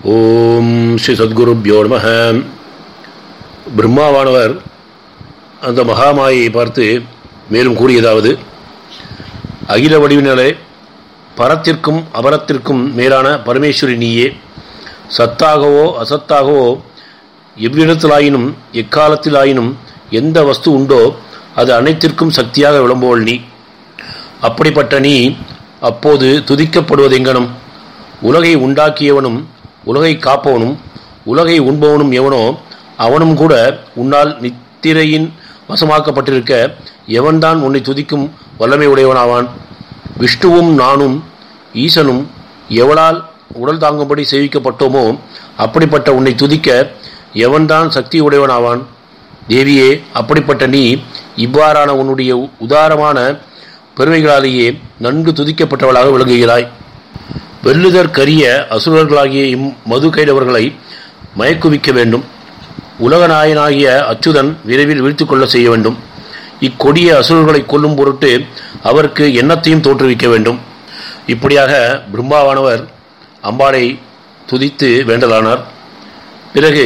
ஓம் ஸ்ரீ சத்குருப்யோ நம பிரம்மாவானவர் அந்த மகாமாயை பார்த்து மேலும் கூறியதாவது அகில வடிவினரே பரத்திற்கும் அபரத்திற்கும் மேலான பரமேஸ்வரி நீயே சத்தாகவோ அசத்தாகவோ எவ்விடத்திலாயினும் எக்காலத்திலாயினும் எந்த வஸ்து உண்டோ அது அனைத்திற்கும் சக்தியாக விளம்புவள் நீ அப்படிப்பட்ட நீ அப்போது துதிக்கப்படுவதெங்கனும் உலகை உண்டாக்கியவனும் உலகை காப்பவனும் உலகை உண்பவனும் எவனோ அவனும் கூட உன்னால் நித்திரையின் வசமாக்கப்பட்டிருக்க எவன்தான் உன்னை துதிக்கும் வல்லமை உடையவனாவான் விஷ்ணுவும் நானும் ஈசனும் எவளால் உடல் தாங்கும்படி சேவிக்கப்பட்டோமோ அப்படிப்பட்ட உன்னை துதிக்க எவன்தான் சக்தி உடையவனாவான் தேவியே அப்படிப்பட்ட நீ இவ்வாறான உன்னுடைய உதாரமான பெருமைகளாலேயே நன்கு துதிக்கப்பட்டவளாக விளங்குகிறாய் வெல்லுதற்கரிய அசுரர்களாகிய இம் மது கைடவர்களை மயக்குவிக்க வேண்டும் உலகநாயனாகிய அச்சுதன் விரைவில் வீழ்த்து கொள்ள செய்ய வேண்டும் இக்கொடிய அசுரர்களை கொல்லும் பொருட்டு அவருக்கு எண்ணத்தையும் தோற்றுவிக்க வேண்டும் இப்படியாக பிரம்மாவானவர் அம்பாளை துதித்து வேண்டலானார் பிறகு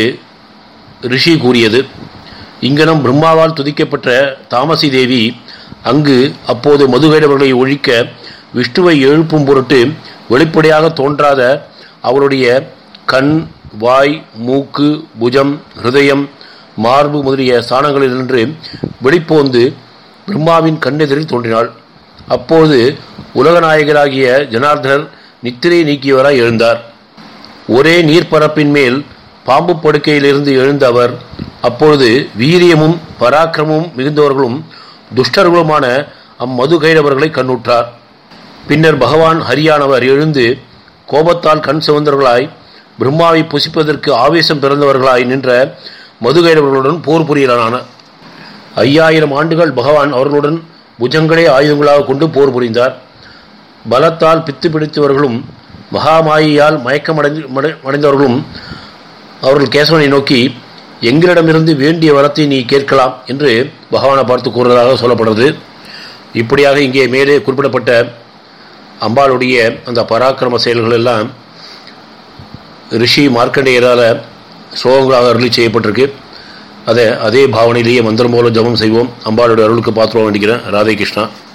ரிஷி கூறியது இங்கனம் பிரம்மாவால் துதிக்கப்பட்ட தாமசி தேவி அங்கு அப்போது மதுகைடவர்களை ஒழிக்க விஷ்ணுவை எழுப்பும் பொருட்டு வெளிப்படையாக தோன்றாத அவருடைய கண் வாய் மூக்கு புஜம் ஹிருதயம் மார்பு முதலிய ஸ்தானங்களில் நின்று வெளிப்போந்து பிரம்மாவின் கண்ணெதிரில் தோன்றினாள் அப்போது உலகநாயகராகிய ஜனார்தனர் நித்திரை நீக்கியவராய் எழுந்தார் ஒரே நீர்ப்பரப்பின் மேல் பாம்பு படுக்கையிலிருந்து எழுந்த அவர் அப்பொழுது வீரியமும் பராக்கிரமும் மிகுந்தவர்களும் துஷ்டர்களுமான அம்மது கைடவர்களை கண்ணுற்றார் பின்னர் பகவான் ஹரியானவர் எழுந்து கோபத்தால் கண் சிவந்தவர்களாய் பிரம்மாவை புசிப்பதற்கு ஆவேசம் பிறந்தவர்களாய் நின்ற மதுகைடவர்களுடன் போர் புரியலான ஐயாயிரம் ஆண்டுகள் பகவான் அவர்களுடன் புஜங்களே ஆயுதங்களாக கொண்டு போர் புரிந்தார் பலத்தால் பித்து பிடித்தவர்களும் மகாமாயியால் மயக்கமடைந்து அடைந்தவர்களும் அவர்கள் கேசவனை நோக்கி எங்களிடமிருந்து வேண்டிய வரத்தை நீ கேட்கலாம் என்று பகவானை பார்த்து கூறுவதாக சொல்லப்படுறது இப்படியாக இங்கே மேலே குறிப்பிடப்பட்ட அம்பாளுடைய அந்த பராக்கிரம செயல்கள் எல்லாம் ரிஷி மார்க்கண்டேயரால் ஸ்லோகங்களாக அருளி செய்யப்பட்டிருக்கு அதை அதே பாவனையிலேயே மந்திரம் மூலம் ஜபம் செய்வோம் அம்பாளுடைய அருளுக்கு பாத்திரம் வேண்டிக்கிறேன் ராதே கிருஷ்ணா